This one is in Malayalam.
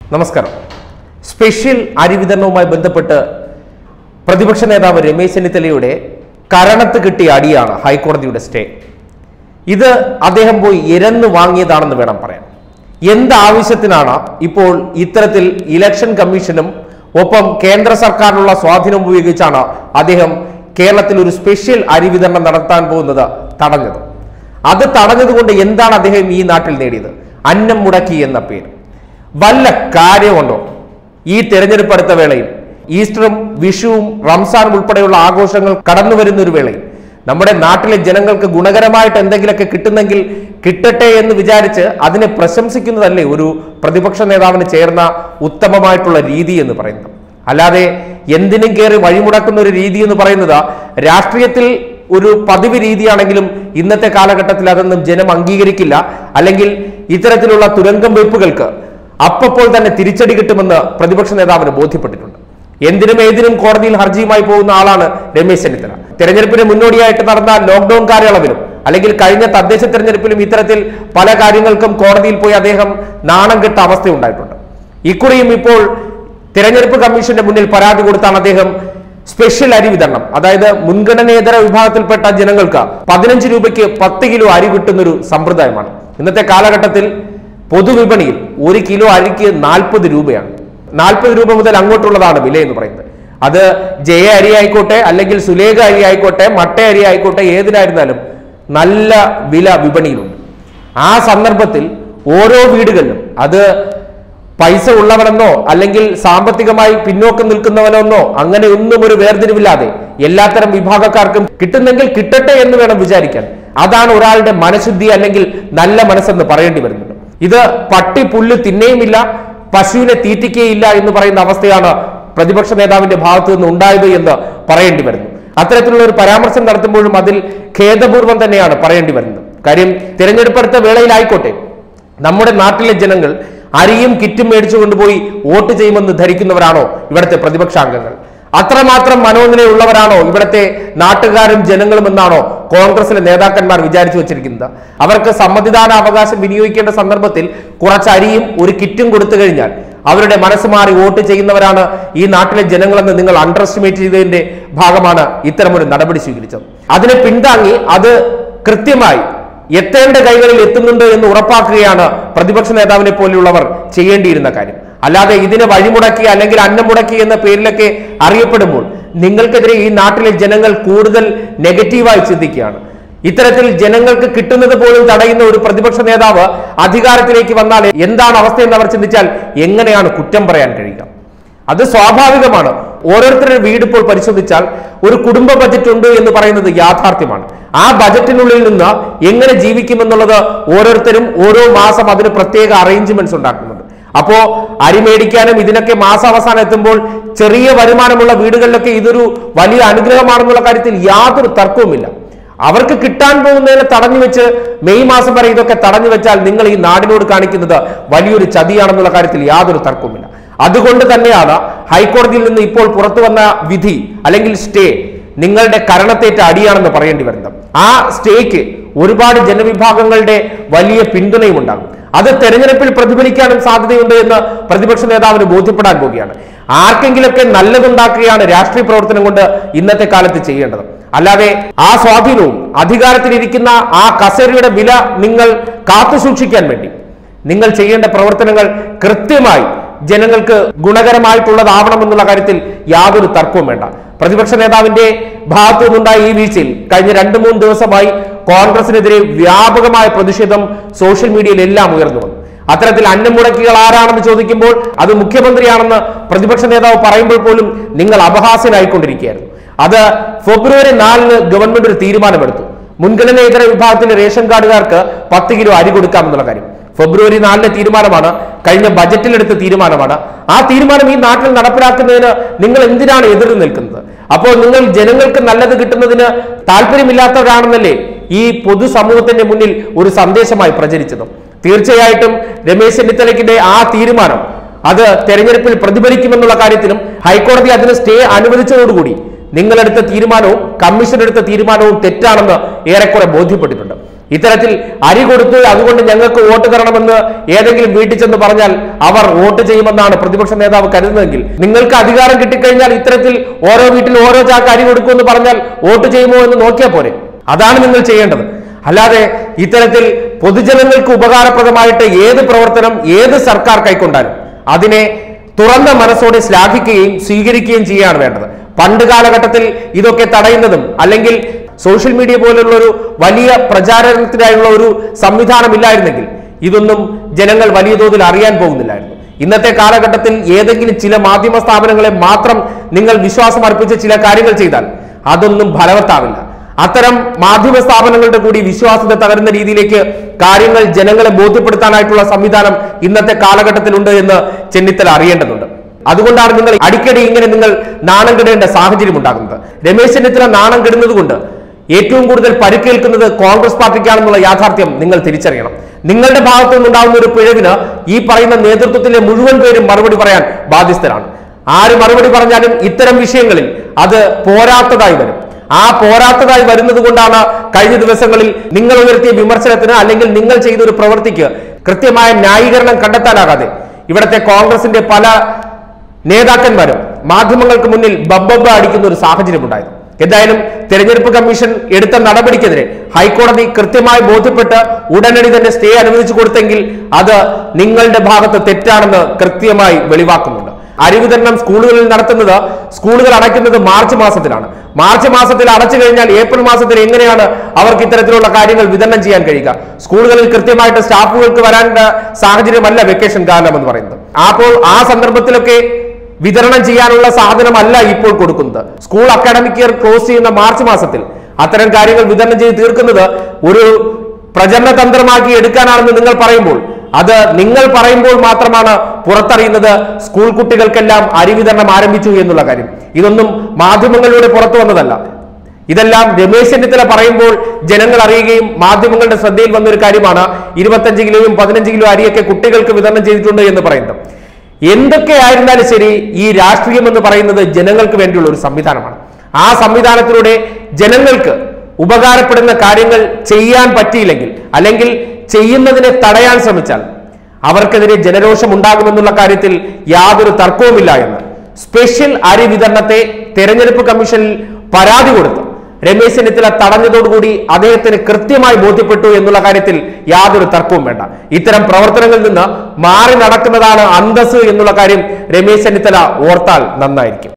നമസ്കാരം സ്പെഷ്യൽ അരി വിതരണവുമായി ബന്ധപ്പെട്ട് പ്രതിപക്ഷ നേതാവ് രമേശ് ചെന്നിത്തലയുടെ കരണത്ത് കിട്ടിയ അടിയാണ് ഹൈക്കോടതിയുടെ സ്റ്റേ ഇത് അദ്ദേഹം പോയി ഇരന്ന് വാങ്ങിയതാണെന്ന് വേണം പറയാൻ എന്താവശ്യത്തിനാണ് ഇപ്പോൾ ഇത്തരത്തിൽ ഇലക്ഷൻ കമ്മീഷനും ഒപ്പം കേന്ദ്ര സർക്കാരിനുള്ള സ്വാധീനം ഉപയോഗിച്ചാണ് അദ്ദേഹം കേരളത്തിൽ ഒരു സ്പെഷ്യൽ അരി വിതരണം നടത്താൻ പോകുന്നത് തടഞ്ഞത് അത് തടഞ്ഞതുകൊണ്ട് എന്താണ് അദ്ദേഹം ഈ നാട്ടിൽ നേടിയത് അന്നം മുടക്കി എന്ന പേര് വല്ല കാര്യമുണ്ടോ ഈ തെരഞ്ഞെടുപ്പ് അടുത്ത വേളയിൽ ഈസ്റ്ററും വിഷുവും റംസാനും ഉൾപ്പെടെയുള്ള ആഘോഷങ്ങൾ കടന്നു വരുന്ന ഒരു വേളയിൽ നമ്മുടെ നാട്ടിലെ ജനങ്ങൾക്ക് ഗുണകരമായിട്ട് എന്തെങ്കിലുമൊക്കെ കിട്ടുന്നെങ്കിൽ കിട്ടട്ടെ എന്ന് വിചാരിച്ച് അതിനെ പ്രശംസിക്കുന്നതല്ലേ ഒരു പ്രതിപക്ഷ നേതാവിന് ചേർന്ന ഉത്തമമായിട്ടുള്ള രീതി എന്ന് പറയുന്നത് അല്ലാതെ എന്തിനും കയറി വഴിമുടക്കുന്ന ഒരു രീതി എന്ന് പറയുന്നത് രാഷ്ട്രീയത്തിൽ ഒരു പതിവ് രീതിയാണെങ്കിലും ഇന്നത്തെ കാലഘട്ടത്തിൽ അതൊന്നും ജനം അംഗീകരിക്കില്ല അല്ലെങ്കിൽ ഇത്തരത്തിലുള്ള തുരങ്കം വെപ്പുകൾക്ക് അപ്പപ്പോൾ തന്നെ തിരിച്ചടി കിട്ടുമെന്ന് പ്രതിപക്ഷ നേതാവിന് ബോധ്യപ്പെട്ടിട്ടുണ്ട് എന്തിനും ഏതിനും കോടതിയിൽ ഹർജിയുമായി പോകുന്ന ആളാണ് രമേശ് ചെന്നിത്തല തെരഞ്ഞെടുപ്പിന് മുന്നോടിയായിട്ട് നടന്ന ലോക്ക്ഡൌൺ കാലയളവിലും അല്ലെങ്കിൽ കഴിഞ്ഞ തദ്ദേശ തെരഞ്ഞെടുപ്പിലും ഇത്തരത്തിൽ പല കാര്യങ്ങൾക്കും കോടതിയിൽ പോയി അദ്ദേഹം നാണം കെട്ട അവസ്ഥയുണ്ടായിട്ടുണ്ട് ഇക്കുറിയും ഇപ്പോൾ തെരഞ്ഞെടുപ്പ് കമ്മീഷന്റെ മുന്നിൽ പരാതി കൊടുത്താണ് അദ്ദേഹം സ്പെഷ്യൽ അരി വിതരണം അതായത് മുൻഗണനേതര വിഭാഗത്തിൽപ്പെട്ട ജനങ്ങൾക്ക് പതിനഞ്ച് രൂപയ്ക്ക് പത്ത് കിലോ അരി കിട്ടുന്നൊരു സമ്പ്രദായമാണ് ഇന്നത്തെ കാലഘട്ടത്തിൽ പൊതുവിപണിയിൽ ഒരു കിലോ അരിക്ക് നാൽപ്പത് രൂപയാണ് നാൽപ്പത് രൂപ മുതൽ അങ്ങോട്ടുള്ളതാണ് വില എന്ന് പറയുന്നത് അത് ജയ അരി ആയിക്കോട്ടെ അല്ലെങ്കിൽ സുലേഖ അരി ആയിക്കോട്ടെ മട്ട അരി ആയിക്കോട്ടെ ഏതിനായിരുന്നാലും നല്ല വില വിപണിയിലുണ്ട് ആ സന്ദർഭത്തിൽ ഓരോ വീടുകളിലും അത് പൈസ ഉള്ളവനെന്നോ അല്ലെങ്കിൽ സാമ്പത്തികമായി പിന്നോക്കം നിൽക്കുന്നവനെന്നോ അങ്ങനെ ഒന്നും ഒരു വേർതിരിവില്ലാതെ എല്ലാത്തരം വിഭാഗക്കാർക്കും കിട്ടുന്നെങ്കിൽ കിട്ടട്ടെ എന്ന് വേണം വിചാരിക്കാൻ അതാണ് ഒരാളുടെ മനഃശുദ്ധി അല്ലെങ്കിൽ നല്ല മനസ്സെന്ന് പറയേണ്ടി വരുന്നത് ഇത് പട്ടി പുല്ല് തിന്നേയുമില്ല പശുവിനെ തീറ്റിക്കുകയില്ല എന്ന് പറയുന്ന അവസ്ഥയാണ് പ്രതിപക്ഷ നേതാവിന്റെ ഭാഗത്തു നിന്ന് ഉണ്ടായത് എന്ന് പറയേണ്ടി വരുന്നു അത്തരത്തിലുള്ള ഒരു പരാമർശം നടത്തുമ്പോഴും അതിൽ ഖേദപൂർവ്വം തന്നെയാണ് പറയേണ്ടി വരുന്നത് കാര്യം തിരഞ്ഞെടുപ്പെടുത്ത വേളയിലായിക്കോട്ടെ നമ്മുടെ നാട്ടിലെ ജനങ്ങൾ അരിയും കിറ്റും മേടിച്ചു കൊണ്ടുപോയി വോട്ട് ചെയ്യുമെന്ന് ധരിക്കുന്നവരാണോ ഇവിടുത്തെ പ്രതിപക്ഷാംഗങ്ങൾ അത്രമാത്രം മനോനിലയുള്ളവരാണോ ഇവിടുത്തെ നാട്ടുകാരും ജനങ്ങളും എന്നാണോ കോൺഗ്രസിലെ നേതാക്കന്മാർ വിചാരിച്ചു വെച്ചിരിക്കുന്നത് അവർക്ക് സമ്മതിദാന അവകാശം വിനിയോഗിക്കേണ്ട സന്ദർഭത്തിൽ കുറച്ച് അരിയും ഒരു കിറ്റും കൊടുത്തു കഴിഞ്ഞാൽ അവരുടെ മനസ്സ് മാറി വോട്ട് ചെയ്യുന്നവരാണ് ഈ നാട്ടിലെ ജനങ്ങളെന്ന് നിങ്ങൾ അണ്ടർ എസ്റ്റിമേറ്റ് ചെയ്തതിന്റെ ഭാഗമാണ് ഇത്തരമൊരു നടപടി സ്വീകരിച്ചത് അതിനെ പിന്താങ്ങി അത് കൃത്യമായി എത്തേണ്ട കൈകളിൽ എത്തുന്നുണ്ട് എന്ന് ഉറപ്പാക്കുകയാണ് പ്രതിപക്ഷ നേതാവിനെ പോലെയുള്ളവർ ചെയ്യേണ്ടിയിരുന്ന കാര്യം അല്ലാതെ ഇതിനെ വഴിമുടക്കി അല്ലെങ്കിൽ അന്നം മുടക്കി എന്ന പേരിലൊക്കെ അറിയപ്പെടുമ്പോൾ നിങ്ങൾക്കെതിരെ ഈ നാട്ടിലെ ജനങ്ങൾ കൂടുതൽ നെഗറ്റീവായി ചിന്തിക്കുകയാണ് ഇത്തരത്തിൽ ജനങ്ങൾക്ക് കിട്ടുന്നത് പോലും തടയുന്ന ഒരു പ്രതിപക്ഷ നേതാവ് അധികാരത്തിലേക്ക് വന്നാൽ എന്താണ് അവസ്ഥയെന്ന് അവർ ചിന്തിച്ചാൽ എങ്ങനെയാണ് കുറ്റം പറയാൻ കഴിയുക അത് സ്വാഭാവികമാണ് ഓരോരുത്തരുടെ വീട് ഇപ്പോൾ പരിശോധിച്ചാൽ ഒരു കുടുംബ ബജറ്റ് ഉണ്ട് എന്ന് പറയുന്നത് യാഥാർത്ഥ്യമാണ് ആ ബജറ്റിനുള്ളിൽ നിന്ന് എങ്ങനെ ജീവിക്കുമെന്നുള്ളത് ഓരോരുത്തരും ഓരോ മാസം അതിന് പ്രത്യേക അറേഞ്ച്മെന്റ്സ് ഉണ്ടാക്കുന്നുണ്ട് അപ്പോ അരി മേടിക്കാനും ഇതിനൊക്കെ മാസാവസാനം എത്തുമ്പോൾ ചെറിയ വരുമാനമുള്ള വീടുകളിലൊക്കെ ഇതൊരു വലിയ അനുഗ്രഹമാണെന്നുള്ള കാര്യത്തിൽ യാതൊരു തർക്കവുമില്ല അവർക്ക് കിട്ടാൻ പോകുന്നതിനെ തടഞ്ഞു വെച്ച് മെയ് മാസം വരെ ഇതൊക്കെ തടഞ്ഞു വെച്ചാൽ നിങ്ങൾ ഈ നാടിനോട് കാണിക്കുന്നത് വലിയൊരു ചതിയാണെന്നുള്ള കാര്യത്തിൽ യാതൊരു തർക്കവുമില്ല അതുകൊണ്ട് തന്നെയാണ് ഹൈക്കോടതിയിൽ നിന്ന് ഇപ്പോൾ പുറത്തു വന്ന വിധി അല്ലെങ്കിൽ സ്റ്റേ നിങ്ങളുടെ കരണത്തേറ്റ അടിയാണെന്ന് പറയേണ്ടി വരുന്നത് ആ സ്റ്റേക്ക് ഒരുപാട് ജനവിഭാഗങ്ങളുടെ വലിയ പിന്തുണയും ഉണ്ടാകും അത് തെരഞ്ഞെടുപ്പിൽ പ്രതിഫലിക്കാനും സാധ്യതയുണ്ട് എന്ന് പ്രതിപക്ഷ നേതാവിന് ബോധ്യപ്പെടാൻ പോവുകയാണ് ആർക്കെങ്കിലൊക്കെ നല്ലതുണ്ടാക്കുകയാണ് രാഷ്ട്രീയ പ്രവർത്തനം കൊണ്ട് ഇന്നത്തെ കാലത്ത് ചെയ്യേണ്ടത് അല്ലാതെ ആ സ്വാധീനവും അധികാരത്തിലിരിക്കുന്ന ആ കസേരയുടെ വില നിങ്ങൾ കാത്തു സൂക്ഷിക്കാൻ വേണ്ടി നിങ്ങൾ ചെയ്യേണ്ട പ്രവർത്തനങ്ങൾ കൃത്യമായി ജനങ്ങൾക്ക് ഗുണകരമായിട്ടുള്ളതാവണമെന്നുള്ള കാര്യത്തിൽ യാതൊരു തർക്കവും വേണ്ട പ്രതിപക്ഷ നേതാവിന്റെ ഭാഗത്തു നിന്നുണ്ടായ ഈ വീഴ്ചയിൽ കഴിഞ്ഞ രണ്ട് മൂന്ന് ദിവസമായി കോൺഗ്രസിനെതിരെ വ്യാപകമായ പ്രതിഷേധം സോഷ്യൽ മീഡിയയിൽ എല്ലാം ഉയർന്നു വന്നു അത്തരത്തിൽ അന്നം മുടക്കികൾ ആരാണെന്ന് ചോദിക്കുമ്പോൾ അത് മുഖ്യമന്ത്രിയാണെന്ന് പ്രതിപക്ഷ നേതാവ് പറയുമ്പോൾ പോലും നിങ്ങൾ അപഹാസ്യനായിക്കൊണ്ടിരിക്കുകയായിരുന്നു അത് ഫെബ്രുവരി നാലിന് ഗവൺമെന്റ് ഒരു തീരുമാനമെടുത്തു മുൻഗണന ഇതര വിഭാഗത്തിലെ റേഷൻ കാർഡുകാർക്ക് പത്ത് കിലോ അരി കൊടുക്കാമെന്നുള്ള കാര്യം ഫെബ്രുവരി നാലിലെ തീരുമാനമാണ് കഴിഞ്ഞ ബജറ്റിലെടുത്ത തീരുമാനമാണ് ആ തീരുമാനം ഈ നാട്ടിൽ നടപ്പിലാക്കുന്നതിന് നിങ്ങൾ എന്തിനാണ് എതിർത്ത് നിൽക്കുന്നത് അപ്പോൾ നിങ്ങൾ ജനങ്ങൾക്ക് നല്ലത് കിട്ടുന്നതിന് താല്പര്യമില്ലാത്തവരാണെന്നല്ലേ ഈ പൊതുസമൂഹത്തിന്റെ മുന്നിൽ ഒരു സന്ദേശമായി പ്രചരിച്ചതും തീർച്ചയായിട്ടും രമേശ് ചെന്നിത്തലയ്ക്കിന്റെ ആ തീരുമാനം അത് തെരഞ്ഞെടുപ്പിൽ പ്രതിഫലിക്കുമെന്നുള്ള കാര്യത്തിലും ഹൈക്കോടതി അതിന് സ്റ്റേ അനുവദിച്ചതോടുകൂടി നിങ്ങളെടുത്ത തീരുമാനവും കമ്മീഷൻ എടുത്ത തീരുമാനവും തെറ്റാണെന്ന് ഏറെക്കുറെ ബോധ്യപ്പെട്ടിട്ടുണ്ട് ഇത്തരത്തിൽ അരി കൊടുത്തു അതുകൊണ്ട് ഞങ്ങൾക്ക് വോട്ട് തരണമെന്ന് ഏതെങ്കിലും വീട്ടിൽ ചെന്ന് പറഞ്ഞാൽ അവർ വോട്ട് ചെയ്യുമെന്നാണ് പ്രതിപക്ഷ നേതാവ് കരുതുന്നതെങ്കിൽ നിങ്ങൾക്ക് അധികാരം കിട്ടിക്കഴിഞ്ഞാൽ ഇത്തരത്തിൽ ഓരോ വീട്ടിൽ ഓരോ ചാക്ക് അരി കൊടുക്കുമെന്ന് പറഞ്ഞാൽ വോട്ട് ചെയ്യുമോ എന്ന് നോക്കിയാൽ പോരെ അതാണ് നിങ്ങൾ ചെയ്യേണ്ടത് അല്ലാതെ ഇത്തരത്തിൽ പൊതുജനങ്ങൾക്ക് ഉപകാരപ്രദമായിട്ട് ഏത് പ്രവർത്തനം ഏത് സർക്കാർ കൈക്കൊണ്ടാലും അതിനെ തുറന്ന മനസ്സോടെ ശ്ലാഘിക്കുകയും സ്വീകരിക്കുകയും ചെയ്യുകയാണ് വേണ്ടത് പണ്ട് കാലഘട്ടത്തിൽ ഇതൊക്കെ തടയുന്നതും അല്ലെങ്കിൽ സോഷ്യൽ മീഡിയ പോലുള്ള ഒരു വലിയ പ്രചാരണത്തിനായുള്ള ഒരു സംവിധാനം ഇല്ലായിരുന്നെങ്കിൽ ഇതൊന്നും ജനങ്ങൾ വലിയ തോതിൽ അറിയാൻ പോകുന്നില്ലായിരുന്നു ഇന്നത്തെ കാലഘട്ടത്തിൽ ഏതെങ്കിലും ചില മാധ്യമ സ്ഥാപനങ്ങളെ മാത്രം നിങ്ങൾ വിശ്വാസം അർപ്പിച്ച് ചില കാര്യങ്ങൾ ചെയ്താൽ അതൊന്നും ഫലവത്താവില്ല അത്തരം മാധ്യമ സ്ഥാപനങ്ങളുടെ കൂടി വിശ്വാസ്യത തകരുന്ന രീതിയിലേക്ക് കാര്യങ്ങൾ ജനങ്ങളെ ബോധ്യപ്പെടുത്താനായിട്ടുള്ള സംവിധാനം ഇന്നത്തെ കാലഘട്ടത്തിലുണ്ട് എന്ന് ചെന്നിത്തല അറിയേണ്ടതുണ്ട് അതുകൊണ്ടാണ് നിങ്ങൾ അടിക്കടി ഇങ്ങനെ നിങ്ങൾ നാണം കെടേണ്ട സാഹചര്യം ഉണ്ടാകുന്നത് രമേശ് ചെന്നിത്തല നാണം കെടുന്നത് കൊണ്ട് ഏറ്റവും കൂടുതൽ പരിക്കേൽക്കുന്നത് കോൺഗ്രസ് പാർട്ടിക്കാണെന്നുള്ള യാഥാർത്ഥ്യം നിങ്ങൾ തിരിച്ചറിയണം നിങ്ങളുടെ ഭാഗത്തു നിന്നുണ്ടാകുന്ന ഒരു പിഴവിന് ഈ പറയുന്ന നേതൃത്വത്തിലെ മുഴുവൻ പേരും മറുപടി പറയാൻ ബാധ്യസ്ഥരാണ് ആര് മറുപടി പറഞ്ഞാലും ഇത്തരം വിഷയങ്ങളിൽ അത് പോരാത്തതായി വരും ആ പോരാത്തതായി വരുന്നത് കൊണ്ടാണ് കഴിഞ്ഞ ദിവസങ്ങളിൽ നിങ്ങൾ ഉയർത്തിയ വിമർശനത്തിന് അല്ലെങ്കിൽ നിങ്ങൾ ചെയ്ത ഒരു പ്രവൃത്തിക്ക് കൃത്യമായ ന്യായീകരണം കണ്ടെത്താനാകാതെ ഇവിടുത്തെ കോൺഗ്രസിന്റെ പല നേതാക്കന്മാരും മാധ്യമങ്ങൾക്ക് മുന്നിൽ ബബ്ബബ്ബ അടിക്കുന്ന ഒരു സാഹചര്യം ഉണ്ടായത് എന്തായാലും തെരഞ്ഞെടുപ്പ് കമ്മീഷൻ എടുത്ത നടപടിക്കെതിരെ ഹൈക്കോടതി കൃത്യമായി ബോധ്യപ്പെട്ട് ഉടനടി തന്നെ സ്റ്റേ അനുവദിച്ചു കൊടുത്തെങ്കിൽ അത് നിങ്ങളുടെ ഭാഗത്ത് തെറ്റാണെന്ന് കൃത്യമായി വെളിവാക്കുന്നുണ്ട് അരി വിതരണം സ്കൂളുകളിൽ നടത്തുന്നത് സ്കൂളുകൾ അടയ്ക്കുന്നത് മാർച്ച് മാസത്തിലാണ് മാർച്ച് മാസത്തിൽ അടച്ചു കഴിഞ്ഞാൽ ഏപ്രിൽ മാസത്തിൽ എങ്ങനെയാണ് അവർക്ക് ഇത്തരത്തിലുള്ള കാര്യങ്ങൾ വിതരണം ചെയ്യാൻ കഴിയുക സ്കൂളുകളിൽ കൃത്യമായിട്ട് സ്റ്റാഫുകൾക്ക് വരാനുള്ള സാഹചര്യമല്ല വെക്കേഷൻ കാലം എന്ന് പറയുന്നത് അപ്പോൾ ആ സന്ദർഭത്തിലൊക്കെ വിതരണം ചെയ്യാനുള്ള സാധനമല്ല ഇപ്പോൾ കൊടുക്കുന്നത് സ്കൂൾ അക്കാഡമിക് ഇയർ ക്ലോസ് ചെയ്യുന്ന മാർച്ച് മാസത്തിൽ അത്തരം കാര്യങ്ങൾ വിതരണം ചെയ്ത് തീർക്കുന്നത് ഒരു പ്രചരണ തന്ത്രമാക്കി എടുക്കാനാണെന്ന് നിങ്ങൾ പറയുമ്പോൾ അത് നിങ്ങൾ പറയുമ്പോൾ മാത്രമാണ് പുറത്തറിയുന്നത് സ്കൂൾ കുട്ടികൾക്കെല്ലാം അരി വിതരണം ആരംഭിച്ചു എന്നുള്ള കാര്യം ഇതൊന്നും മാധ്യമങ്ങളിലൂടെ പുറത്തു വന്നതല്ല ഇതെല്ലാം രമേശ് ചെന്നിത്തല പറയുമ്പോൾ ജനങ്ങൾ അറിയുകയും മാധ്യമങ്ങളുടെ ശ്രദ്ധയിൽ വന്ന ഒരു കാര്യമാണ് ഇരുപത്തഞ്ച് കിലോയും പതിനഞ്ച് കിലോ അരിയൊക്കെ കുട്ടികൾക്ക് വിതരണം ചെയ്തിട്ടുണ്ട് എന്ന് പറയുന്നത് എന്തൊക്കെയായിരുന്നാലും ശരി ഈ രാഷ്ട്രീയം എന്ന് പറയുന്നത് ജനങ്ങൾക്ക് വേണ്ടിയുള്ള ഒരു സംവിധാനമാണ് ആ സംവിധാനത്തിലൂടെ ജനങ്ങൾക്ക് ഉപകാരപ്പെടുന്ന കാര്യങ്ങൾ ചെയ്യാൻ പറ്റിയില്ലെങ്കിൽ അല്ലെങ്കിൽ ചെയ്യുന്നതിനെ തടയാൻ ശ്രമിച്ചാൽ അവർക്കെതിരെ ജനരോഷം ഉണ്ടാകുമെന്നുള്ള കാര്യത്തിൽ യാതൊരു തർക്കവുമില്ല എന്ന് സ്പെഷ്യൽ അരി വിതരണത്തെ തെരഞ്ഞെടുപ്പ് കമ്മീഷനിൽ പരാതി കൊടുത്ത് രമേശ് ചെന്നിത്തല തടഞ്ഞതോടുകൂടി അദ്ദേഹത്തിന് കൃത്യമായി ബോധ്യപ്പെട്ടു എന്നുള്ള കാര്യത്തിൽ യാതൊരു തർക്കവും വേണ്ട ഇത്തരം പ്രവർത്തനങ്ങളിൽ നിന്ന് മാറി നടക്കുന്നതാണ് അന്തസ് എന്നുള്ള കാര്യം രമേശ് ചെന്നിത്തല ഓർത്താൽ നന്നായിരിക്കും